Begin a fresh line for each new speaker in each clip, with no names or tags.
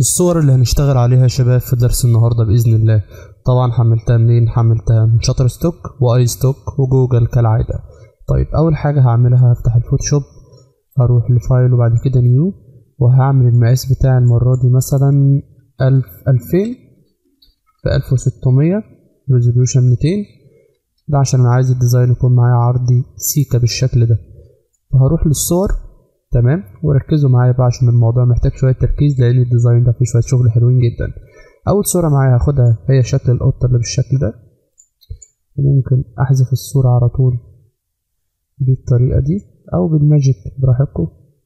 الصور اللي هنشتغل عليها يا شباب في درس النهاردة بإذن الله طبعا حملتها منين حملتها من شاتر ستوك واي ستوك وجوجل كالعادة طيب أول حاجة هعملها هفتح الفوتوشوب هروح لفايل وبعد كده نيو وهعمل المقاس بتاعي المرة دي مثلا ألف ألفين في ألف وستمية ريزوليوشن ميتين ده عشان أنا عايز الديزاين يكون معايا عرضي سيكا بالشكل ده فهروح للصور تمام وركزوا معايا بقى عشان الموضوع محتاج شويه تركيز لان الديزاين ده فيه شويه شغل حلوين جدا اول صوره معايا هاخدها هي شكل القطه اللي بالشكل ده وممكن احذف الصوره على طول بالطريقه دي او بالماجيك براحتكم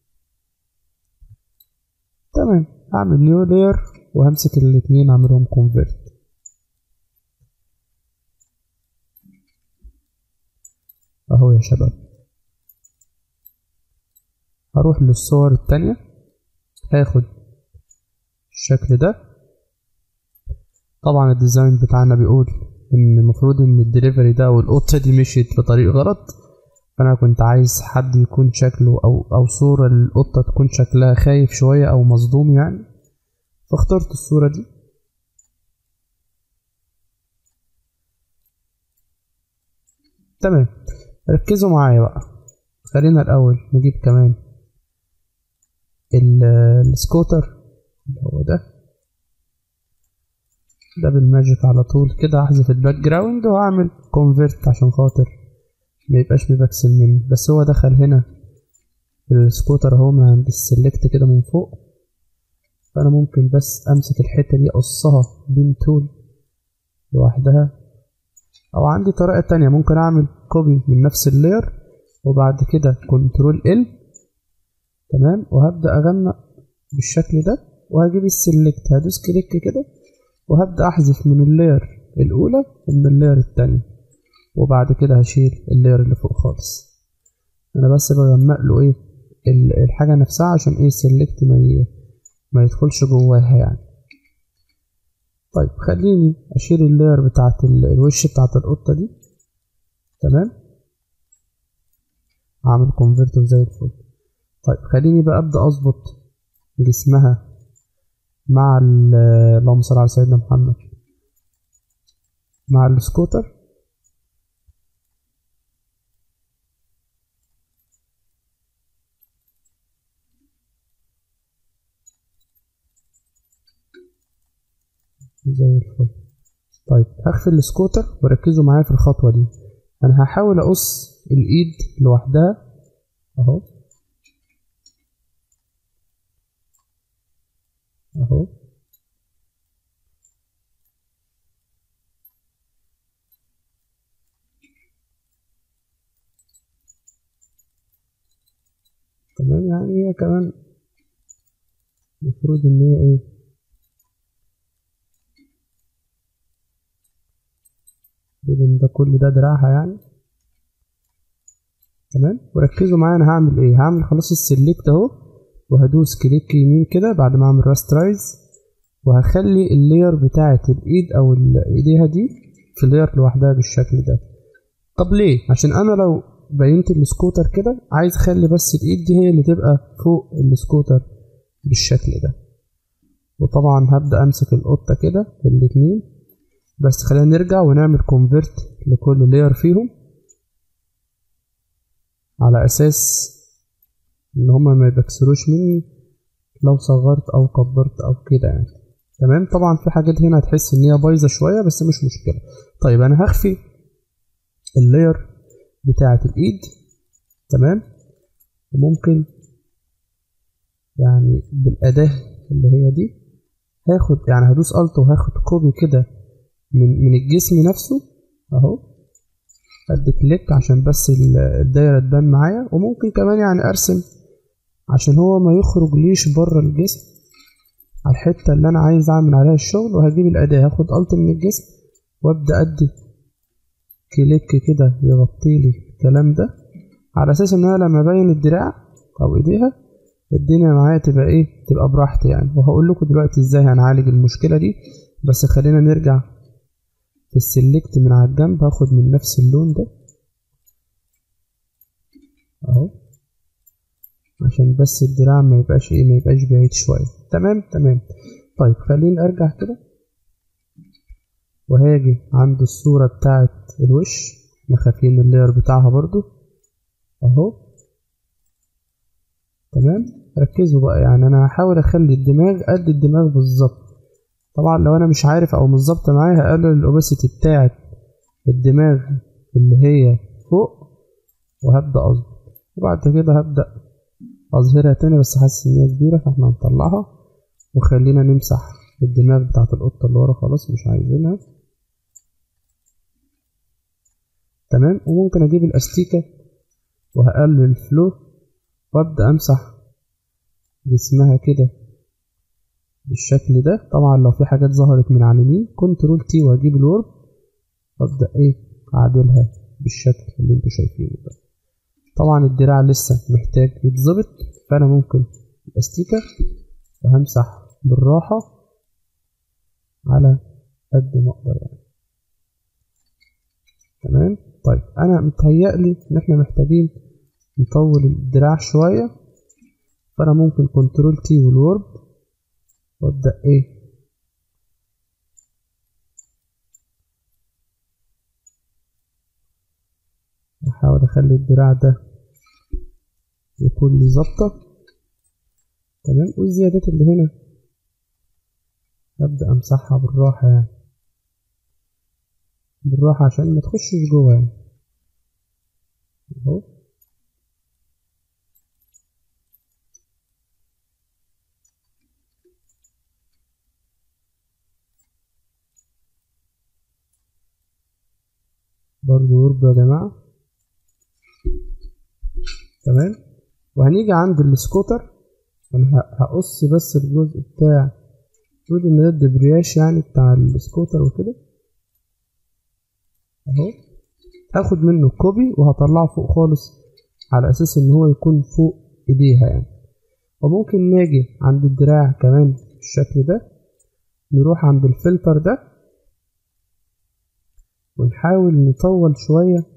تمام هعمل نيو لاير وهمسك الاتنين اعملهم كونفيرت اهو يا شباب هروح للصور التانية هاخد الشكل ده طبعا الديزاين بتاعنا بيقول ان المفروض ان الدليفري ده او القطة دي مشيت في طريق غلط فانا كنت عايز حد يكون شكله او او صورة القطة تكون شكلها خايف شوية او مصدوم يعني فاخترت الصورة دي تمام ركزوا معايا بقى خلينا الاول نجيب كمان السكوتر اللي هو ده ده بالماجيك على طول كده هحذف الباك جراوند وهعمل كونفيرت عشان خاطر ما يبقاش مبكسل مني بس هو دخل هنا السكوتر اهو من عند السلكت كده من فوق فانا ممكن بس امسك الحته دي اقصها بين تول لوحدها او عندي طريقه تانية ممكن اعمل كوبي من نفس اللاير وبعد كده كنترول ال تمام وهبدأ أغمق بالشكل ده وهجيب السلكت هدوس كليك كده وهبدأ أحذف من اللاير الأولى ومن اللاير التانية وبعد كده هشيل اللاير اللي فوق خالص أنا بس بغمق له إيه الحاجة نفسها عشان إيه السلكت ما ما يدخلش جواها يعني طيب خليني أشيل اللاير بتاعت الوش بتاعت القطة دي تمام أعمل كونفرت زي الفل طيب خليني بقى ابدا اظبط جسمها مع اللهم صل على سيدنا محمد مع السكوتر زي الفل طيب هخفي السكوتر وركزوا معايا في الخطوه دي انا هحاول اقص الايد لوحدها اهو اهو تمام يعني هي كمان المفروض ان هي ايه المفروض ان ده كل ده دراعها يعني تمام وركزوا معايا انا هعمل ايه هعمل خلاص السلكت اهو وهدوس كليك يمين كده بعد ما اعمل راسترايز وهخلي اللاير بتاعة الايد او ايديها دي في لاير لوحدها بالشكل ده طب ليه عشان انا لو بينت السكوتر كده عايز اخلي بس الايد دي هي اللي تبقى فوق السكوتر بالشكل ده وطبعا هبدأ امسك القطة كده الاتنين بس خلينا نرجع ونعمل كونفرت لكل لاير فيهم على اساس ان هما ما يبكسلوش مني لو صغرت او كبرت او كده يعني تمام طبعا في حاجات هنا هتحس ان هي بايظه شويه بس مش مشكله طيب انا هخفي اللاير بتاعه الايد تمام وممكن يعني بالاداه اللي هي دي هاخد يعني هدوس الت وهاخد كوبي كده من من الجسم نفسه اهو ادي كليك عشان بس الدايره تبان معايا وممكن كمان يعني ارسم عشان هو ما يخرج ليش بره الجسم على الحته اللي انا عايز اعمل عليها الشغل وهجيب الاداه هاخد الت من الجسم وابدا ادي كليك كده يغطي لي الكلام ده على اساس ان انا لما ابين الدراع او ايديها الدنيا معايا تبقى ايه تبقى براحتي يعني وهقول لكم دلوقتي ازاي هنعالج المشكله دي بس خلينا نرجع في السلكت من على الجنب هاخد من نفس اللون ده اهو عشان بس الدراع ما يبقاش ايه ما يبقاش بعيد شويه تمام تمام طيب خليني ارجع كده وهاجي عند الصورة بتاعت الوش احنا خافين اللاير بتاعها برضو اهو تمام ركزوا بقى يعني انا هحاول اخلي الدماغ قد الدماغ بالظبط طبعا لو انا مش عارف او مش ظابطه معايا هقلل الاوباسيتي بتاعت الدماغ اللي هي فوق وهبدا اظبط وبعد كده هبدا اظهرها تاني بس حاسس ان هي كبيره فاحنا هنطلعها وخلينا نمسح الدماغ بتاعت القطه اللي ورا خلاص مش عايزينها تمام وممكن اجيب الاستيكه وهقلل الفلو وابدا امسح جسمها كده بالشكل ده طبعا لو في حاجات ظهرت من على اليمين كنترول تي واجيب الورب وابدا ايه اعدلها بالشكل اللي انتوا شايفينه ده طبعا الدراع لسه محتاج يتظبط فانا ممكن الاستيكه وهمسح بالراحه على قد ما اقدر يعني تمام طيب انا متهيألي ان احنا محتاجين نطول الدراع شويه فانا ممكن كنترول تي والورب وابدا ايه احاول اخلي الدراع ده يكون لي ظابطه تمام والزيادات اللي هنا ابدا امسحها بالراحه يعني بالراحه عشان ما تخشش جوه يعني اهو برضو ورب يا جماعة تمام وهنيجي عند السكوتر انا هقص بس الجزء بتاع المفروض ان ده الدبرياش يعني بتاع السكوتر وكده اهو هاخد منه كوبي وهطلعه فوق خالص على اساس ان هو يكون فوق ايديها يعني وممكن ناجي عند الدراع كمان بالشكل ده نروح عند الفلتر ده ونحاول نطول شوية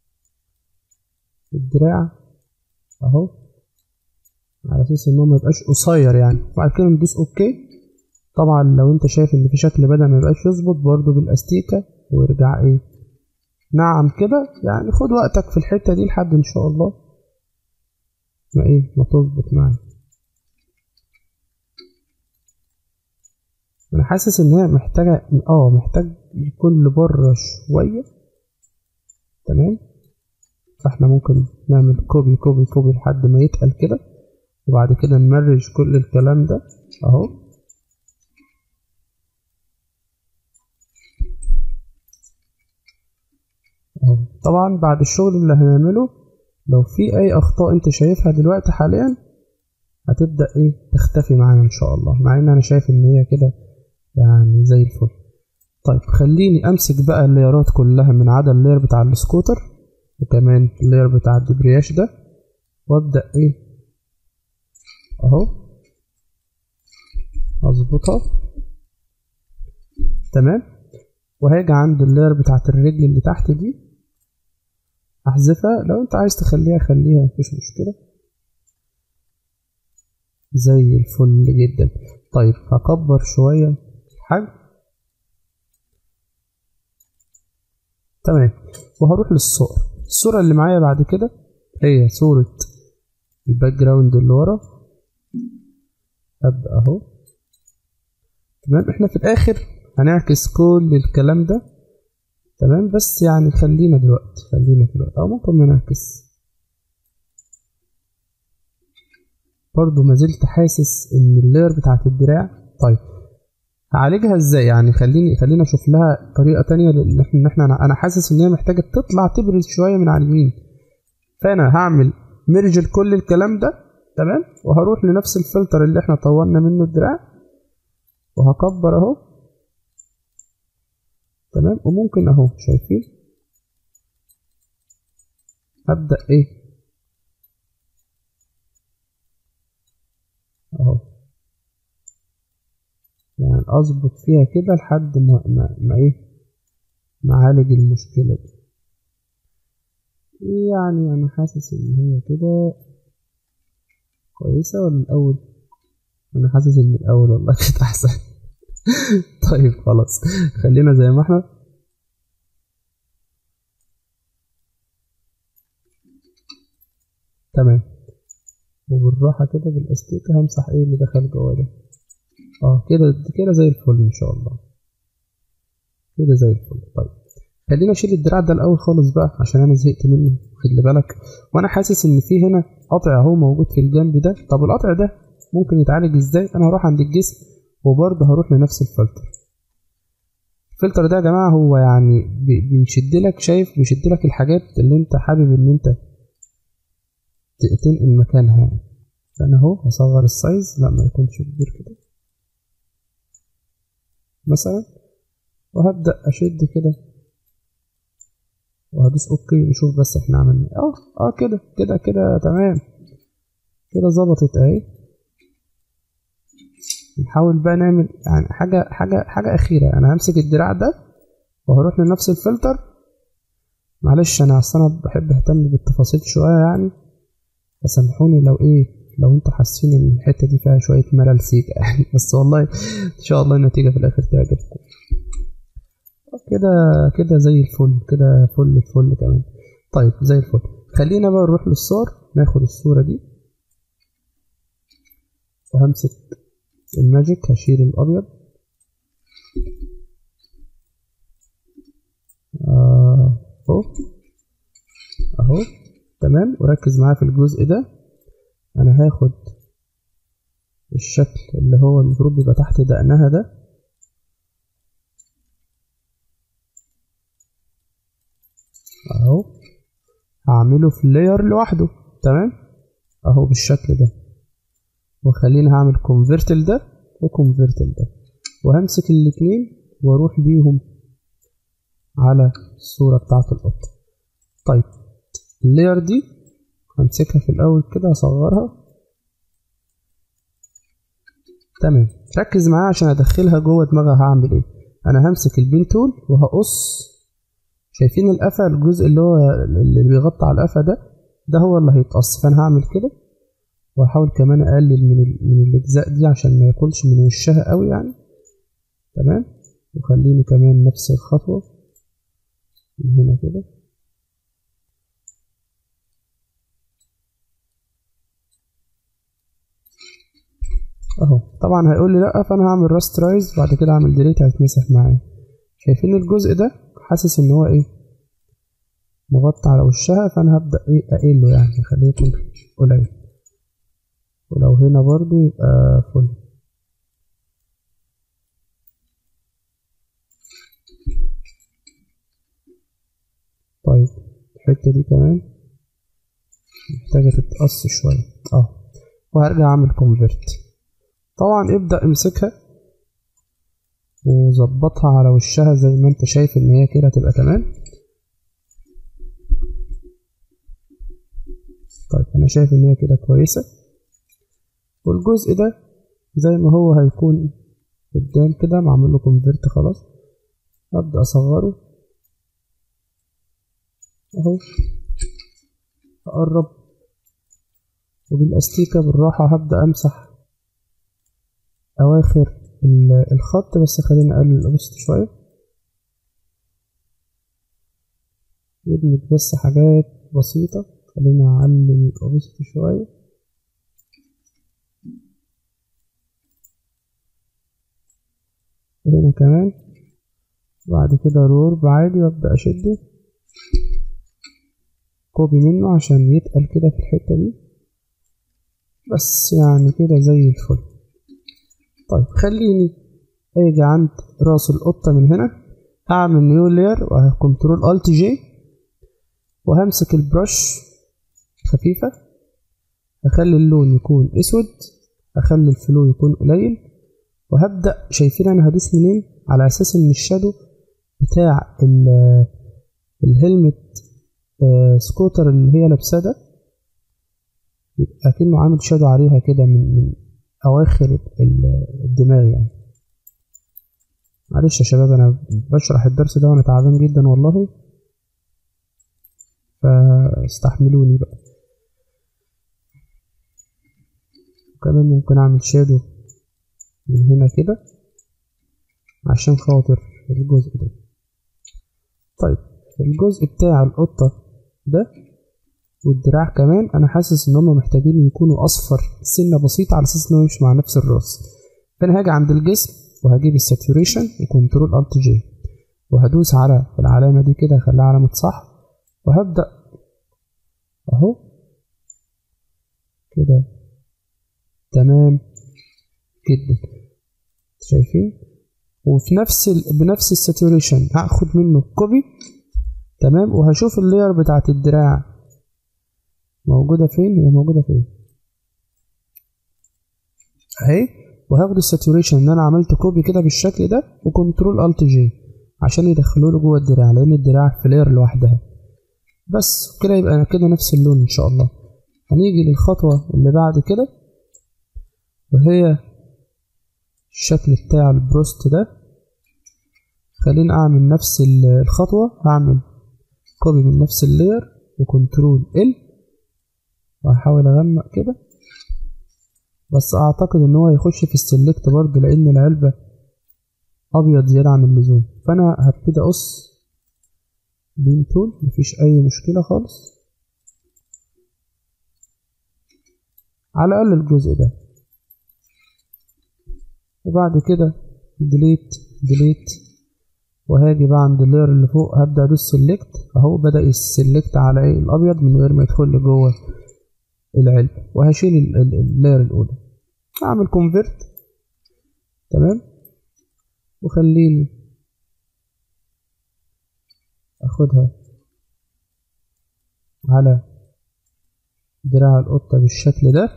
الدراع اهو على اساس ان هو ميبقاش قصير يعني وبعد كده ندوس اوكي طبعا لو انت شايف ان في شكل بدأ ميبقاش يظبط برضو بالاستيكة وارجع ايه نعم كده يعني خد وقتك في الحتة دي لحد ان شاء الله ما ايه ما تظبط معاك انا حاسس ان هي محتاجة اه محتاج يكون لبره شوية تمام فاحنا ممكن نعمل كوبي كوبي كوبي لحد ما يتقل كده وبعد كده نمرج كل الكلام ده اهو اهو طبعا بعد الشغل اللي هنعمله لو في اي اخطاء انت شايفها دلوقتي حاليا هتبدأ ايه تختفي معانا ان شاء الله مع ان انا شايف ان هي كده يعني زي الفل طيب خليني امسك بقى الليرات كلها من عدا اللير بتاع السكوتر وكمان اللير بتاع الدبرياش ده وابدا ايه اهو اظبطها تمام وهاجي عند اللير بتاعت الرجل اللي تحت دي احذفها لو انت عايز تخليها خليها مفيش مشكله زي الفل جدا طيب هكبر شويه الحجم تمام وهروح للصور الصورة اللي معايا بعد كده هي صورة الباك جراوند اللي ورا ابدا اهو تمام احنا في الاخر هنعكس كل الكلام ده تمام بس يعني خلينا دلوقتي خلينا دلوقتي او ممكن ما نعكس برضو ما زلت حاسس ان اللير بتاعت الدراع طيب هعالجها ازاي يعني خليني خلينا اشوف لها طريقه تانية لان احنا احنا انا حاسس ان هي محتاجه تطلع تبرز شويه من على اليمين فانا هعمل ميرج لكل الكلام ده تمام وهروح لنفس الفلتر اللي احنا طولنا منه الدراع وهكبر اهو تمام وممكن اهو شايفين ابدا ايه اهو يعني اظبط فيها كده لحد ما, ما, ما ايه معالج المشكلة دي يعني انا حاسس ان هي كده كويسة ولا الاول انا حاسس ان الاول والله كانت احسن طيب خلاص خلينا زي ما احنا تمام وبالراحة كده بالاستيكة همسح ايه اللي دخل جوه ده اه كده كده زي الفل ان شاء الله كده زي الفل طيب خلينا اشيل الدراع ده الاول خالص بقى عشان انا زهقت منه خلي بالك وانا حاسس ان في هنا قطع اهو موجود في الجنب ده طب القطع ده ممكن يتعالج ازاي انا هروح عند الجسم وبرضه هروح لنفس الفلتر الفلتر ده يا جماعه هو يعني بيشد لك شايف بيشد لك الحاجات اللي انت حابب ان انت تنقل مكانها يعني فانا اهو هصغر السايز لا ما يكونش كبير كده مثلا وهبدأ أشد كده وهدوس اوكي نشوف بس احنا عملنا ايه اه اه كده كده كده تمام كده ظبطت اهي نحاول بقى نعمل يعني حاجة حاجة حاجة أخيرة أنا همسك الدراع ده وهروح لنفس الفلتر معلش أنا أصل أنا بحب أهتم بالتفاصيل شوية يعني فسامحوني لو إيه لو انتوا حاسين ان الحته دي فيها شويه ملل سيكا يعني بس والله ان شاء الله النتيجه في الاخر تعجبكم كده كده زي الفل كده فل الفل كمان طيب زي الفل خلينا بقى نروح للصور ناخد الصورة دي وهمسك الماجيك هشيل الأبيض آه، اهو اهو تمام وركز معايا في الجزء ده انا هاخد الشكل اللي هو المفروض بيبقى تحت دقنها ده اهو هعمله في لاير لوحده تمام اهو بالشكل ده وخليني هعمل كونفرت ده وكونفرت ده وهمسك الاتنين واروح بيهم على الصورة بتاعة القطة طيب اللاير دي همسكها في الاول كده اصغرها تمام ركز معايا عشان ادخلها جوه دماغها هعمل ايه انا همسك البين تول وهقص شايفين القفا الجزء اللي هو اللي بيغطي على القفا ده ده هو اللي هيتقص فانا هعمل كده واحاول كمان اقلل من من الاجزاء دي عشان ما ياكلش من وشها قوي يعني تمام وخليني كمان نفس الخطوه من هنا كده اهو طبعا هيقول لي لا فانا هعمل راسترايز بعد كده اعمل ديليت هيتمسح معايا شايفين الجزء ده حاسس ان هو ايه مغطى على وشها فانا هبدا ايه اقله يعني اخليه يكون قليل ولو هنا برضو يبقى فل طيب الحته دي كمان محتاجه تتقص شويه اه وهرجع اعمل كونفرت طبعا ابدا امسكها وظبطها على وشها زي ما انت شايف ان هي كده تبقى تمام طيب انا شايف ان هي كده كويسة والجزء ده زي ما هو هيكون قدام كده معمول له كونفرت خلاص ابدا اصغره اهو اقرب وبالاستيكة بالراحة هبدأ امسح اواخر الخط بس خلينا نقلل الاوبست شوية يدمج بس حاجات بسيطة خلينا نعلي الاوبست شوية هنا كمان بعد كده رورب عادي وابدأ اشده كوبي منه عشان يتقل كده في الحتة دي بس يعني كده زي الفل طيب خليني اجي عند راس القطة من هنا اعمل نيو لاير وكنترول الت جي وهمسك البرش خفيفة اخلي اللون يكون اسود اخلي الفلو يكون قليل وهبدأ شايفين انا هدوس منين على اساس ان الشادو بتاع الهلمت سكوتر اللي هي لابساه ده يبقى كأنه عامل شادو عليها كده من, من اواخر الدماغ يعني معلش يا شباب انا بشرح الدرس ده وانا تعبان جدا والله فاستحملوني بقى وكمان ممكن اعمل شادو من هنا كده عشان خاطر الجزء ده طيب الجزء بتاع القطة ده والدراع كمان انا حاسس ان هم محتاجين يكونوا اصفر سنه بسيطه على اساس انه يمشي مع نفس الراس فانا هاجي عند الجسم وهجيب الساتوريشن وكنترول الت جي وهدوس على العلامه دي كده اخليها علامه صح وهبدا اهو كده تمام جدا شايفين وفي نفس ال... بنفس الساتوريشن هاخد منه كوبي تمام وهشوف اللاير بتاعت الدراع موجودة فين هي موجودة فين اهي وهاخد الساتوريشن ان انا عملت كوبي كده بالشكل ده وكنترول الت جي عشان يدخلوا له جوه الدراع لان الدراع في لاير لوحدها بس كده يبقى كده نفس اللون ان شاء الله هنيجي للخطوة اللي بعد كده وهي الشكل بتاع البروست ده خليني اعمل نفس الخطوة هعمل كوبي من نفس اللاير وكنترول ال وهحاول اغمق كده بس اعتقد ان هو هيخش في السلكت برضه لان العلبة ابيض زيادة عن اللزوم فانا هبتدي اقص بين تول مفيش اي مشكلة خالص على الاقل الجزء ده وبعد كده ديليت ديليت وهاجي بقى عند اللاير اللي فوق هبدأ ادوس سيلكت اهو بدأ يسلكت على ايه الابيض من غير ما يدخل لي جوه العلبة وهشيل اللاير الاولى اعمل كونفرت تمام وخليني اخدها على دراع القطة بالشكل ده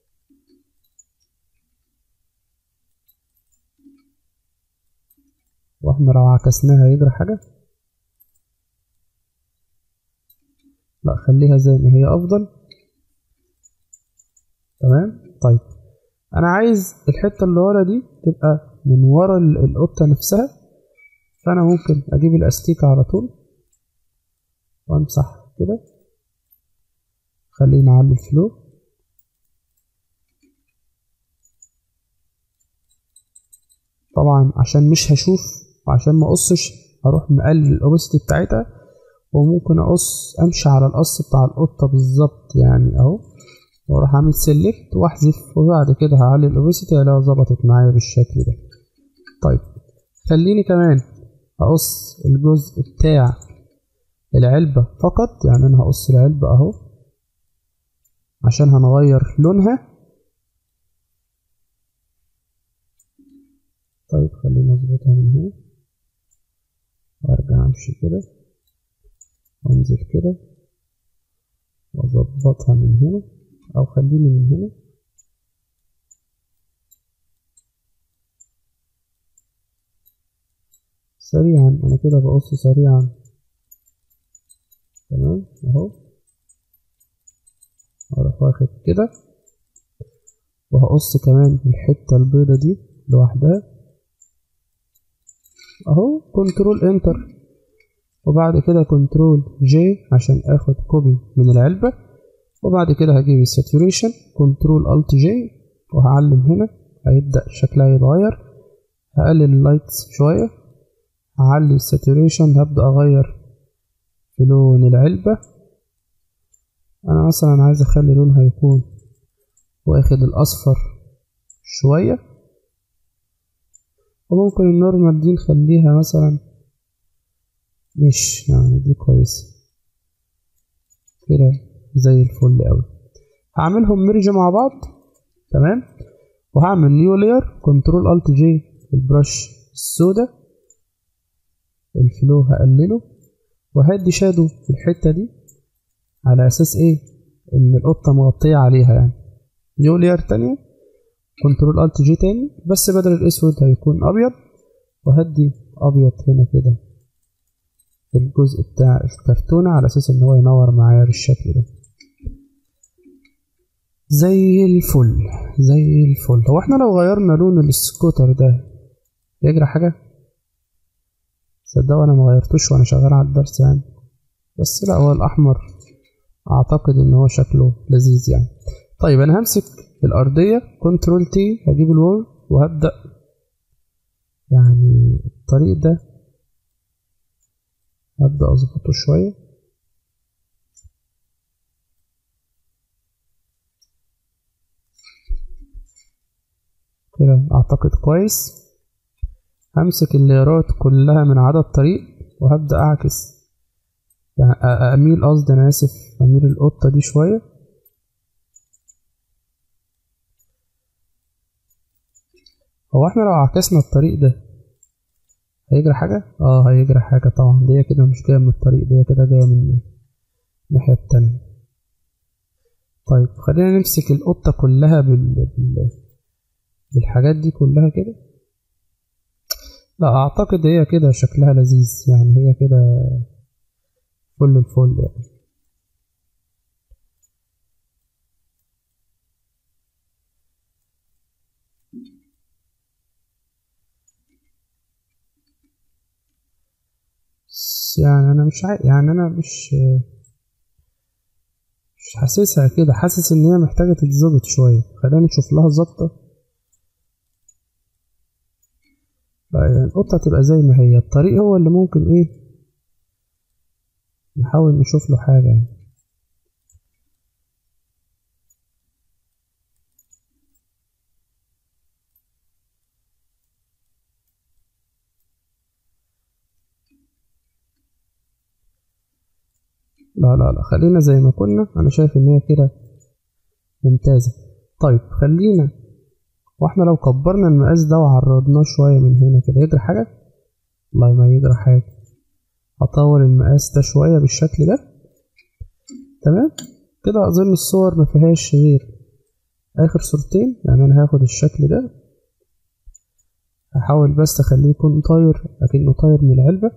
واحنا لو عكسناها يجرى حاجة لا خليها زي ما هي افضل تمام طيب انا عايز الحتة اللي ورا دي تبقى من ورا القطة نفسها فانا ممكن اجيب الاستيكة على طول وامسح كده خلينا نعلي الفلو طبعا عشان مش هشوف وعشان ما اقصش هروح مقلل الاوبستي بتاعتها وممكن اقص امشي على القص بتاع القطه بالظبط يعني اهو واروح اعمل سيلكت واحذف وبعد كده هعلي الاوبستي الاقيها ظبطت معايا بالشكل ده طيب خليني كمان اقص الجزء بتاع العلبة فقط يعني انا هقص العلبة اهو عشان هنغير لونها طيب خلينا نظبطها من هنا وارجع امشي كده وانزل كده واظبطها من هنا او خليني من هنا سريعا انا كده بقص سريعا تمام اهو اروح واخد كده وهقص كمان الحتة البيضة دي لوحدها اهو كنترول انتر وبعد كده كنترول جي عشان اخد كوبي من العلبة وبعد كده هجيب الساتوريشن كنترول الت جي وهعلم هنا هيبدأ شكلها يتغير هقلل اللايتس شوية هعلي الساتوريشن هبدأ اغير في لون العلبة انا مثلا عايز اخلي لونها يكون واخد الاصفر شوية وممكن النورمال دي نخليها مثلا مش يعني دي كويسة كده زي الفل اوي هعملهم ميرج مع بعض تمام وهعمل نيو لاير كنترول الت جي البرش السودا الفلو هقلله وهدي شادو في الحتة دي على اساس ايه ان القطة مغطية عليها يعني نيو لاير تانية كنترول الت جي تاني بس بدل الاسود هيكون ابيض وهدي ابيض هنا كده في الجزء بتاع الكرتونة على اساس ان هو ينور معايا بالشكل ده زي الفل زي الفل هو احنا لو غيرنا لون السكوتر ده يجرى حاجة صدقوا انا ما غيرتوش وانا شغال على الدرس يعني بس لا هو الاحمر اعتقد ان هو شكله لذيذ يعني طيب انا همسك الارضية كنترول تي هجيب الوول وهبدأ يعني الطريق ده هبدأ أظبطه شوية كده أعتقد كويس همسك الليرات كلها من عدد طريق وهبدأ أعكس يعني أميل قصدي أنا آسف أميل القطة دي شوية هو احنا لو عكسنا الطريق ده هيجري حاجة؟ اه هيجري حاجة طبعا دي كده مش جاية من الطريق دي كده جاية من الناحية التانية طيب خلينا نمسك القطة كلها بال... بال... بالحاجات دي كلها كده لا اعتقد هي كده شكلها لذيذ يعني هي كده فل الفل يعني بس يعني انا مش عارف يعني انا مش مش حاسسها كده حاسس ان هي محتاجه تتظبط شويه خلينا نشوف لها ظبطه يعني القطه تبقى زي ما هي الطريق هو اللي ممكن ايه نحاول نشوف له حاجه يعني. لا لا لا خلينا زي ما كنا انا شايف ان هي كده ممتازة طيب خلينا واحنا لو كبرنا المقاس ده وعرضناه شوية من هنا كده يجري حاجة والله ما يجري حاجة هطول المقاس ده شوية بالشكل ده تمام كده اظن الصور ما فيهاش غير اخر صورتين يعني انا هاخد الشكل ده هحاول بس اخليه يكون طاير اكنه طاير من العلبة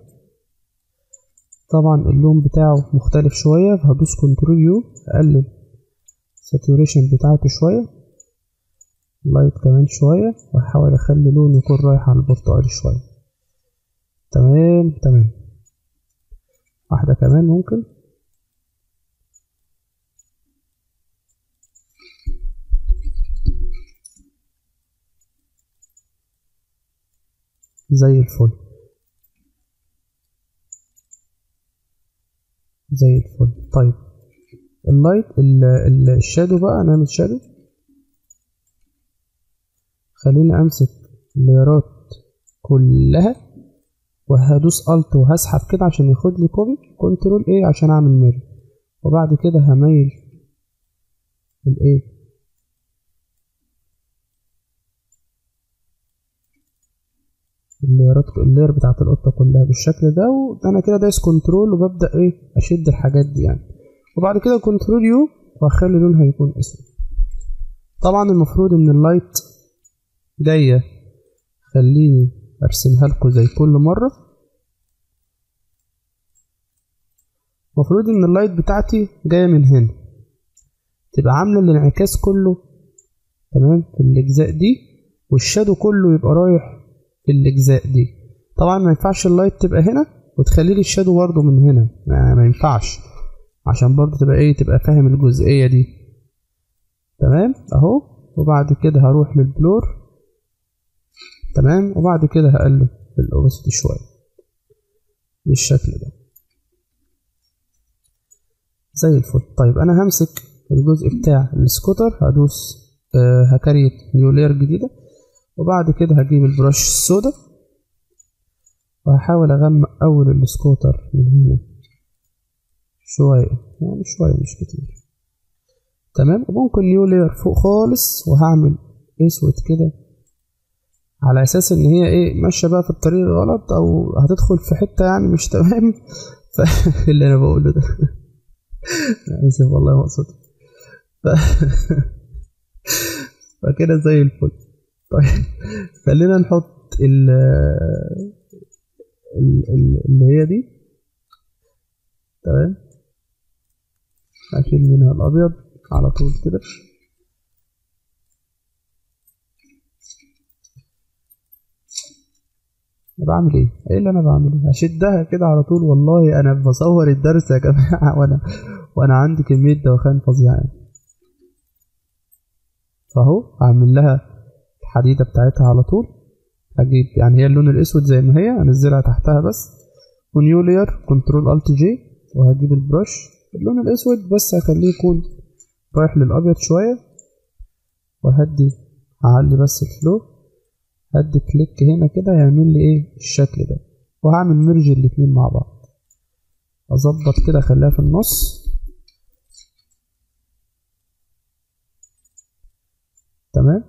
طبعا اللون بتاعه مختلف شوية فهدوس كنترول يو اقلل ساتوريشن بتاعته شوية لايت كمان شوية واحاول اخلي لونه يكون رايح على البرتقالي شوية تمام تمام واحدة كمان ممكن زي الفل زي الفل طيب اللايت الشادو بقى نعمل شادو خليني امسك الليرات كلها وهدوس الت وهسحب كده عشان ياخد لي كوبي كنترول ايه عشان اعمل ميري وبعد كده هميل الايه الليرات اللير بتاعت القطة كلها بالشكل ده وانا كده دايس كنترول وببدأ ايه اشد الحاجات دي يعني وبعد كده كنترول يو واخلي لونها يكون اسود طبعا المفروض ان اللايت جاية خليني ارسمها لكم زي كل مرة المفروض ان اللايت بتاعتي جاية من هنا تبقى عاملة الانعكاس كله تمام في الاجزاء دي والشادو كله يبقى رايح في الاجزاء دي طبعا ما ينفعش اللايت تبقى هنا وتخلي لي الشادو برضه من هنا يعني ما ينفعش عشان برضه تبقى ايه تبقى فاهم الجزئيه دي تمام اهو وبعد كده هروح للبلور تمام وبعد كده هقلل الاوبستي شويه بالشكل ده زي الفل طيب انا همسك الجزء بتاع السكوتر هدوس آه هكريت نيو لير جديده وبعد كده هجيب البرش السودا وهحاول اغمق اول السكوتر من هنا شوية يعني شوية مش كتير تمام وممكن نيو لير فوق خالص وهعمل اسود كده على اساس ان هي ايه ماشيه بقى في الطريق الغلط او هتدخل في حته يعني مش تمام اللي انا بقوله ده اسف والله مقصود ف... فكده زي الفل طيب خلينا نحط ال اللي هي دي تمام هشيل منها الابيض على طول كده انا بعمل ايه ايه اللي انا بعمله هشدها كده على طول والله انا بصور الدرس يا جماعه وانا وانا عندي كميه دوخان فظيعه يعني فاهو هعمل لها الحديده بتاعتها على طول هجيب يعني هي اللون الاسود زي ما هي انزلها تحتها بس ونيو لير كنترول الت جي وهجيب البرش اللون الاسود بس هخليه يكون رايح للابيض شويه وهدي هعلي بس الفلو هدي كليك هنا كده هيعمل لي ايه الشكل ده وهعمل ميرج الاتنين مع بعض اظبط كده اخليها في النص تمام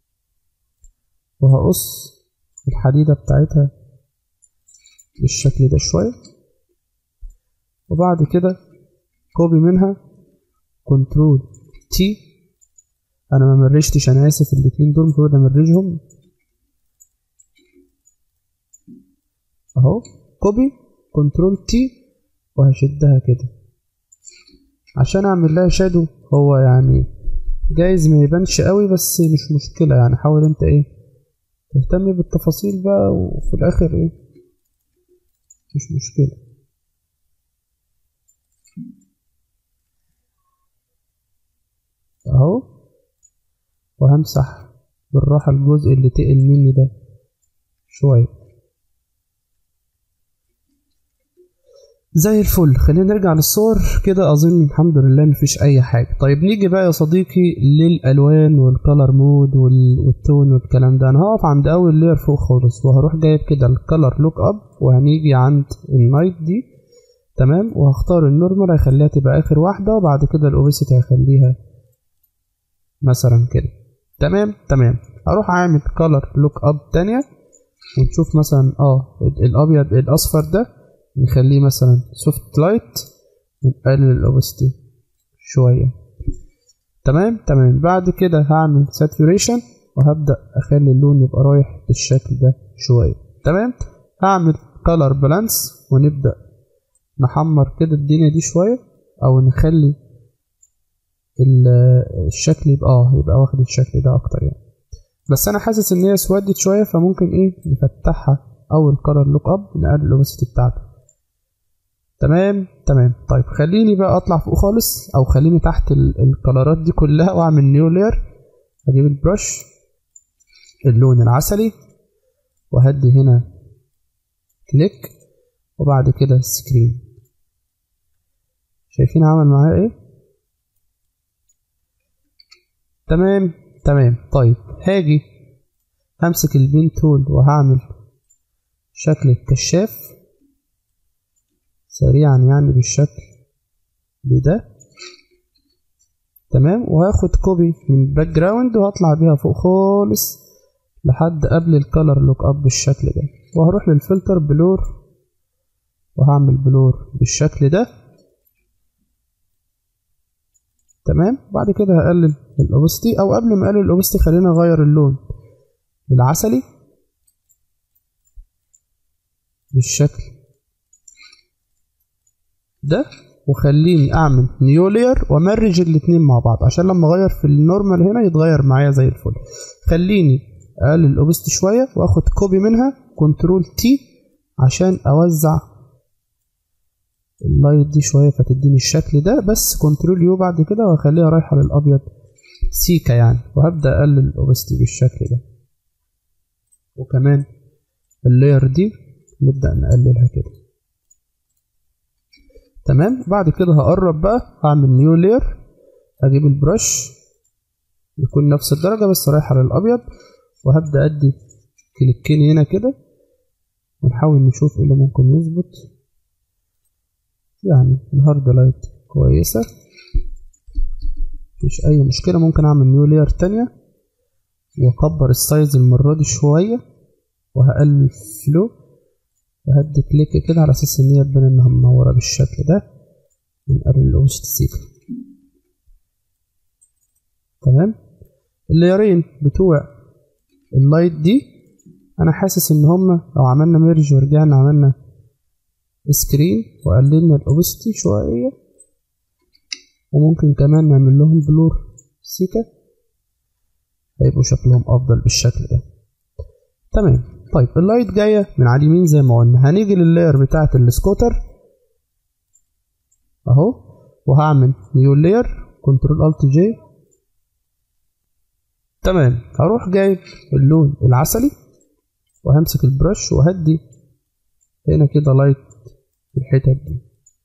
وهقص الحديدة بتاعتها بالشكل ده شوية وبعد كده كوبي منها كنترول تي انا ما مرجتش انا اسف الاتنين دول المفروض امرجهم اهو كوبي كنترول تي وهشدها كده عشان اعمل لها شادو هو يعني جايز ما يبانش قوي بس مش مشكلة يعني حاول انت ايه تهتم بالتفاصيل بقى وفي الاخر ايه مش مشكلة اهو وهمسح بالراحة الجزء اللي تقل مني ده شوية زي الفل خلينا نرجع للصور كده اظن الحمد لله مفيش اي حاجه طيب نيجي بقى يا صديقي للالوان والكلر مود والتون والكلام ده انا هقف عند اول لير فوق خالص وهروح جايب كده الكلر لوك اب وهنيجي عند النايت دي تمام وهختار النورمال هيخليها تبقى اخر واحده وبعد كده الاوبيسيتي هخليها مثلا كده تمام تمام هروح عامل كلر لوك اب تانية ونشوف مثلا اه الابيض الاصفر ده نخليه مثلا سوفت لايت ونقلل الاوبستي شوية تمام تمام بعد كده هعمل ساتوريشن وهبدأ اخلي اللون يبقى رايح بالشكل ده شوية تمام هعمل color بالانس ونبدأ نحمر كده الدنيا دي شوية او نخلي الشكل يبقى اه يبقى واخد الشكل ده اكتر يعني بس انا حاسس ان هي اسودت شوية فممكن ايه نفتحها اول color لوك اب نقلل الاوبستي بتاعته تمام تمام طيب خليني بقى اطلع فوق خالص او خليني تحت الكلرات دي كلها واعمل نيو لير اجيب البرش اللون العسلي وهدي هنا كليك وبعد كده سكرين شايفين عمل معايا ايه تمام تمام طيب هاجي همسك البين تول وهعمل شكل الكشاف سريعا يعني بالشكل ده تمام وهاخد كوبي من الباك جراوند وهطلع بيها فوق خالص لحد قبل الكالر لوك اب بالشكل ده وهروح للفلتر بلور وهعمل بلور بالشكل ده تمام بعد كده هقلل الاوبستي او قبل ما اقلل الاوبستي خلينا اغير اللون العسلي بالشكل ده وخليني اعمل نيو لير وامرج الاتنين مع بعض عشان لما اغير في النورمال هنا يتغير معايا زي الفل خليني اقلل الاوبست شويه واخد كوبي منها كنترول تي عشان اوزع اللايت دي شويه فتديني الشكل ده بس كنترول يو بعد كده واخليها رايحه للابيض سيكا يعني وهبدا اقلل الاوبستي بالشكل ده وكمان اللاير دي نبدا نقللها كده تمام بعد كده هقرب بقى هعمل نيو لير هجيب البرش يكون نفس الدرجة بس رايحة للأبيض وهبدأ أدي كليكين هنا كده ونحاول نشوف ايه اللي ممكن يظبط يعني الهارد لايت كويسة مفيش أي مشكلة ممكن أعمل نيو لير تانية وأكبر السايز المرة دي شوية وهقلل فلو وهدي كليك كده على اساس ان هي تبان انها منوره بالشكل ده ونقلل الاوست سيكا تمام الليرين بتوع اللايت دي انا حاسس ان هما لو عملنا ميرج ورجعنا عملنا سكرين وقللنا الاوبستي شويه وممكن كمان نعمل لهم بلور سيكا هيبقوا شكلهم افضل بالشكل ده تمام طيب اللايت جايه من على اليمين زي ما قلنا هنيجي لللاير بتاعه السكوتر اهو وهعمل نيو لاير كنترول الت جي تمام هروح جايب اللون العسلي وهمسك البرش وهدي هنا كده لايت في الحتت دي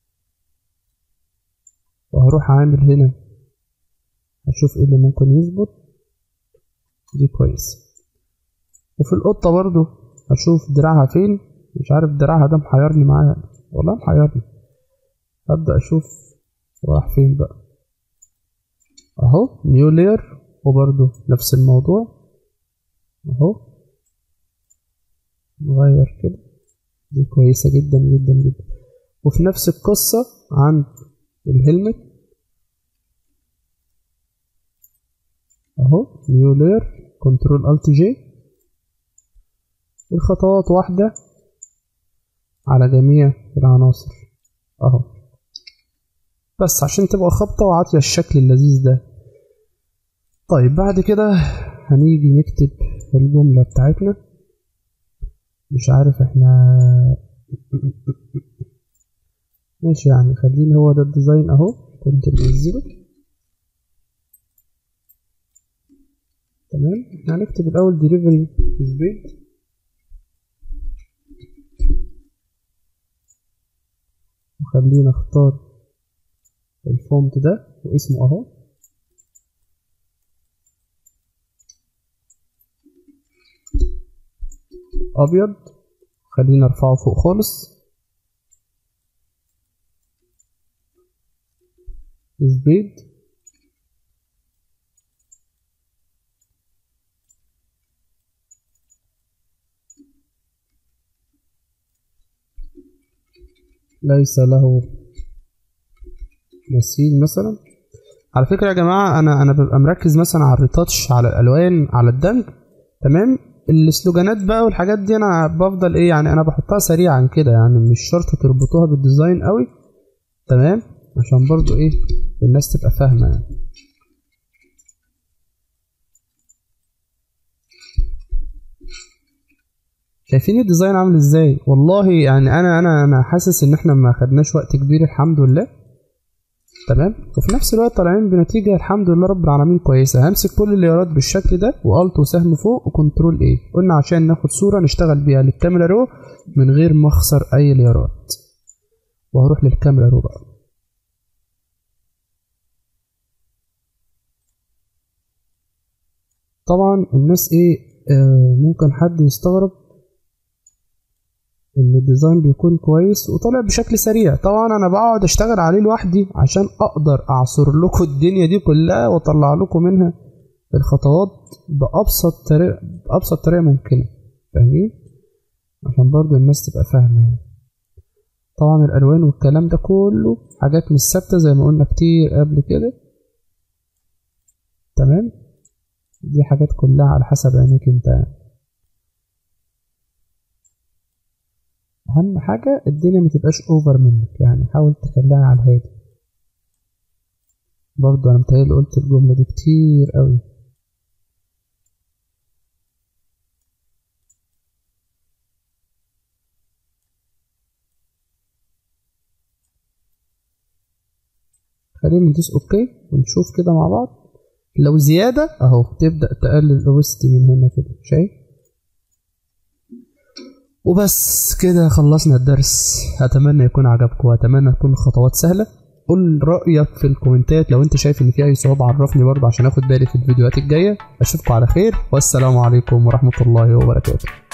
وهروح عامل هنا اشوف ايه اللي ممكن يظبط دي كويس وفي القطة برضو اشوف دراعها فين مش عارف دراعها ده محيرني معاها والله محيرني ابدا اشوف راح فين بقى اهو نيو لير وبرضو نفس الموضوع اهو نغير كده دي كويسة جدا جدا جدا وفي نفس القصة عند الهلمت اهو نيو لير كنترول الت جي الخطوات واحدة على جميع العناصر اهو بس عشان تبقى خبطة وعاطية الشكل اللذيذ ده طيب بعد كده هنيجي نكتب الجملة بتاعتنا مش عارف احنا ماشي يعني خليني هو ده الديزاين اهو كنت منزله تمام احنا هنكتب الاول ديليفري سبيد وخلينا اختار الفونت ده واسمه اهو ابيض خلينا ارفعه فوق خالص سبيد ليس له مثيل مثلا على فكرة يا جماعة أنا أنا ببقى مركز مثلا على الريتاتش على الألوان على الدمج تمام السلوجانات بقى والحاجات دي أنا بفضل إيه يعني أنا بحطها سريعا كده يعني مش شرط تربطوها بالديزاين قوي تمام عشان برضو إيه الناس تبقى فاهمة يعني شايفين الديزاين عامل ازاي والله يعني انا انا انا حاسس ان احنا ما خدناش وقت كبير الحمد لله تمام وفي نفس الوقت طالعين بنتيجه الحمد لله رب العالمين كويسه همسك كل الليارات بالشكل ده والت وسهم فوق وكنترول ايه قلنا عشان ناخد صوره نشتغل بيها للكاميرا رو من غير ما اخسر اي ليارات وهروح للكاميرا رو بقى طبعا الناس ايه آه ممكن حد يستغرب ان الديزاين بيكون كويس وطالع بشكل سريع طبعا انا بقعد اشتغل عليه لوحدي عشان اقدر اعصر لكم الدنيا دي كلها واطلع لكم منها الخطوات بابسط طريقه بابسط طريقه ممكنه فاهمين عشان برضو الناس تبقى فاهمه يعني. طبعا الالوان والكلام ده كله حاجات مش ثابته زي ما قلنا كتير قبل كده تمام دي حاجات كلها على حسب عينيك انت يعني. اهم حاجة الدنيا متبقاش اوفر منك يعني حاول تخليها على الهادي برضو انا متهيألي قلت الجملة دي كتير قوي خلينا ندوس اوكي ونشوف كده مع بعض لو زيادة اهو تبدأ تقلل الاوبستي من هنا كده شايف وبس كده خلصنا الدرس اتمنى يكون عجبكم واتمنى تكون الخطوات سهله قول رايك في الكومنتات لو انت شايف ان في اي صعوبه عرفني برضه عشان اخد بالي في الفيديوهات الجايه اشوفكم على خير والسلام عليكم ورحمه الله وبركاته